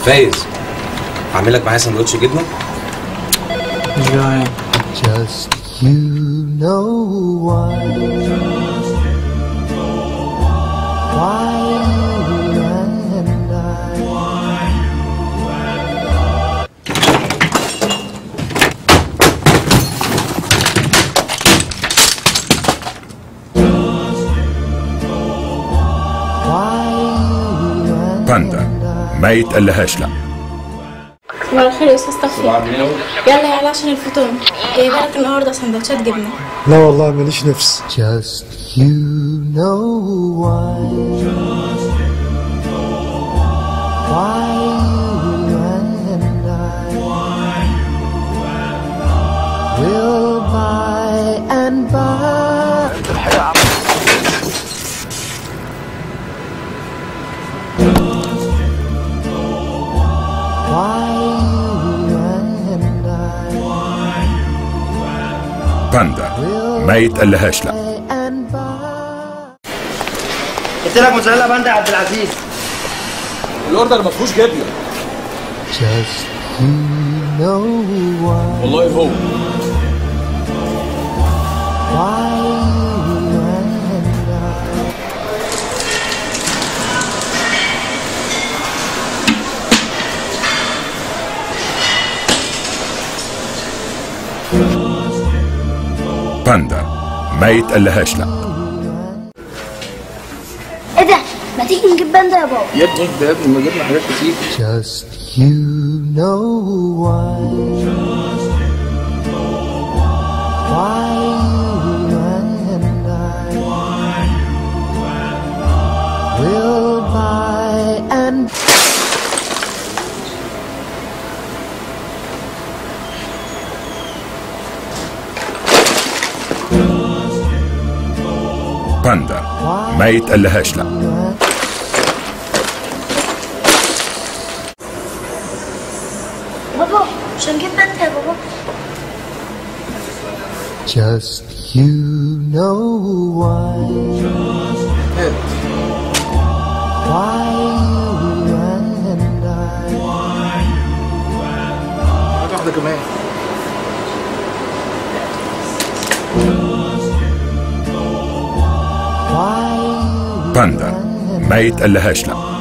فايز اعمل لك معايا سندوتش جبنه مش جعان Just you know why. Why you and I. Why you and باندا ما يتقلهاش لا صباح الخير يا استاذ توفيق يلا يلا عشان الفطور جايبه لك النهارده سندوتشات جبنه لا والله ماليش نفس Just you know why. Why you and I will by and by. Why you and I باندا ما يتقلهاش لا and by. قلت لك موزاريلا باندا يا عبد العزيز الاوردر ما فيهوش جبنه Just you know why. والله هو Why you and I باندا ما يتقلهاش لا ايه ده؟ ما تيجي نجيب باندا يا بابا يا ابني ده يا ابني ما جبنا حاجات كتير Just you know why. Why you and I will by and باندا ما يتقلهاش لا بابا مش هنجيب باندا يا بابا just you know why. Why you and I هات واحده كمان why باندا ما يتقلهاش لا